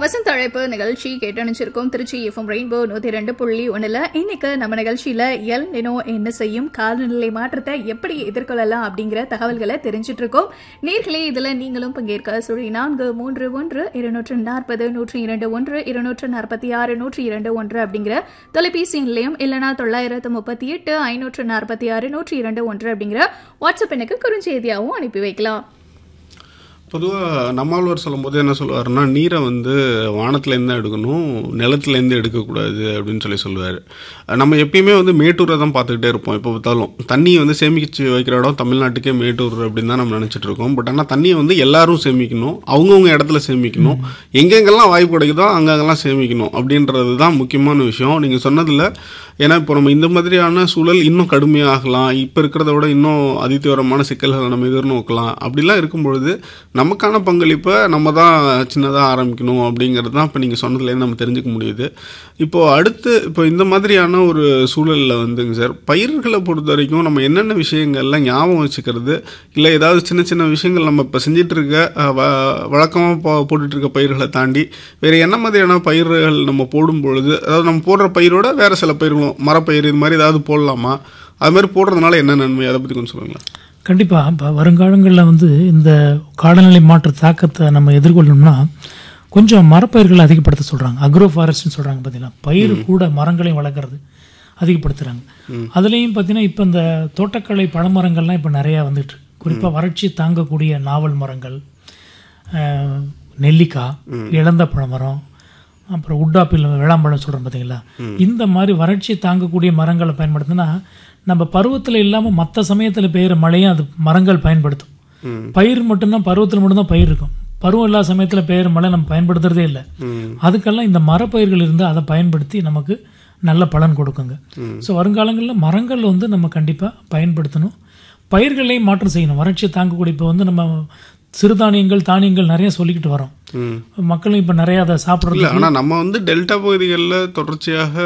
வசந்த அழைப்பு நிகழ்ச்சி கேட்டணிச்சிருக்கோம் திருச்சி எஃப்எம் ரெயின்போ நூத்தி ரெண்டு புள்ளி ஒண்ணுல இன்னைக்கு நம்ம நிகழ்ச்சியில எல் நினோ என்ன செய்யும் காலநிலை மாற்றத்தை எப்படி எதிர்கொள்ளலாம் அப்படிங்கிற தகவல்களை தெரிஞ்சிட்டு இருக்கோம் நேர்களே இதுல நீங்களும் பங்கேற்க சுழி நான்கு மூன்று ஒன்று இருநூற்று நாற்பது நூற்றி இரண்டு ஒன்று இருநூற்று நாற்பத்தி ஆறு நூற்றி இரண்டு ஒன்று அப்படிங்கிற தொலைபேசி நிலையம் இல்லைனா தொள்ளாயிரத்து முப்பத்தி எட்டு ஐநூற்று நாற்பத்தி ஆறு நூற்றி இரண்டு ஒன்று அப்படிங்கிற வாட்ஸ்அப் எனக்கு குறுஞ்செய்தியாகவும் அனுப்பி வைக்கலாம் பொதுவாக நம்மாழ்வார் சொல்லும்போது என்ன சொல்லுவாருன்னா நீரை வந்து வானத்துலேருந்து தான் எடுக்கணும் நிலத்துலேருந்து எடுக்கக்கூடாது அப்படின்னு சொல்லி சொல்லுவார் நம்ம எப்பயுமே வந்து மேட்டூரை தான் பார்த்துக்கிட்டே இருப்போம் எப்போ பார்த்தாலும் தண்ணியை வந்து சேமிச்சு வைக்கிற இடம் தமிழ்நாட்டுக்கே மேட்டூர் அப்படின்னு தான் நம்ம நினச்சிட்டு இருக்கோம் பட் ஆனால் தண்ணியை வந்து எல்லாரும் சேமிக்கணும் அவங்கவுங்க இடத்துல சேமிக்கணும் எங்கெங்கெல்லாம் வாய்ப்பு கிடைக்குதோ அங்கங்கெல்லாம் சேமிக்கணும் அப்படின்றது தான் முக்கியமான விஷயம் நீங்கள் சொன்னதில் ஏன்னா இப்போ நம்ம இந்த மாதிரியான சூழல் இன்னும் கடுமையாகலாம் இப்போ இருக்கிறத விட இன்னும் அதிதீவிரமான சிக்கல்களை நம்ம எதிர்நோக்கலாம் அப்படிலாம் இருக்கும் பொழுது நமக்கான பங்களிப்பை நம்ம தான் சின்னதாக ஆரம்பிக்கணும் அப்படிங்கிறது தான் இப்போ நீங்கள் சொன்னதுலேருந்து நம்ம தெரிஞ்சுக்க முடியுது இப்போது அடுத்து இப்போ இந்த மாதிரியான ஒரு சூழலில் வந்துங்க சார் பயிர்களை பொறுத்த வரைக்கும் நம்ம என்னென்ன விஷயங்கள்லாம் ஞாபகம் வச்சுக்கிறது இல்லை ஏதாவது சின்ன சின்ன விஷயங்கள் நம்ம இப்போ செஞ்சிட்டு இருக்க வழக்கமாக போட்டுட்டு இருக்க பயிர்களை தாண்டி வேறு என்ன மாதிரியான பயிர்கள் நம்ம போடும் பொழுது அதாவது நம்ம போடுற பயிரோட வேறு சில பயிர்களும் மரப்பயிர் இது மாதிரி ஏதாவது போடலாமா அது மாதிரி போடுறதுனால என்ன நன்மை அதை பற்றி கொஞ்சம் சொல்லுங்களேன் கண்டிப்பாக இப்போ வருங்காலங்களில் வந்து இந்த காலநிலை மாற்ற தாக்கத்தை நம்ம எதிர்கொள்ளணும்னா கொஞ்சம் மரப்பயிர்களை அதிகப்படுத்த சொல்கிறாங்க அக்ரோ ஃபாரஸ்ட்னு சொல்கிறாங்க பார்த்தீங்கன்னா பயிர் கூட மரங்களையும் வளர்க்குறது அதிகப்படுத்துகிறாங்க அதுலேயும் பார்த்தீங்கன்னா இப்போ இந்த தோட்டக்கலை பழமரங்கள்லாம் இப்போ நிறையா வந்துட்டு குறிப்பாக வறட்சி தாங்கக்கூடிய நாவல் மரங்கள் அஹ், நெல்லிக்காய் இழந்த பழமரம் அப்புறம் உட்டாப்பில் வேளாம்பழம் சொல்கிறோம் பார்த்தீங்களா இந்த மாதிரி வறட்சி தாங்கக்கூடிய மரங்களை பயன்படுத்தினா நம்ம பருவத்தில் இல்லாமல் மற்ற சமயத்தில் பெய்கிற மழையும் அது மரங்கள் பயன்படுத்தும் பயிர் மட்டும்தான் பருவத்தில் மட்டும்தான் பயிர் இருக்கும் பருவம் இல்லாத சமயத்தில் பெய்கிற மழை நம்ம பயன்படுத்துறதே இல்லை அதுக்கெல்லாம் இந்த மரப்பயிர்கள் இருந்து அதை பயன்படுத்தி நமக்கு நல்ல பலன் கொடுக்குங்க ஸோ வருங்காலங்களில் மரங்கள் வந்து நம்ம கண்டிப்பாக பயன்படுத்தணும் பயிர்களையும் மாற்றம் செய்யணும் வறட்சி தாங்கக்கூடிய இப்போ வந்து நம்ம சிறுதானியங்கள் தானியங்கள் நிறைய சொல்லிக்கிட்டு வரோம் மக்களும் இப்போ நிறைய அதை சாப்பிட்றது இல்லை ஆனால் நம்ம வந்து டெல்டா பகுதிகளில் தொடர்ச்சியாக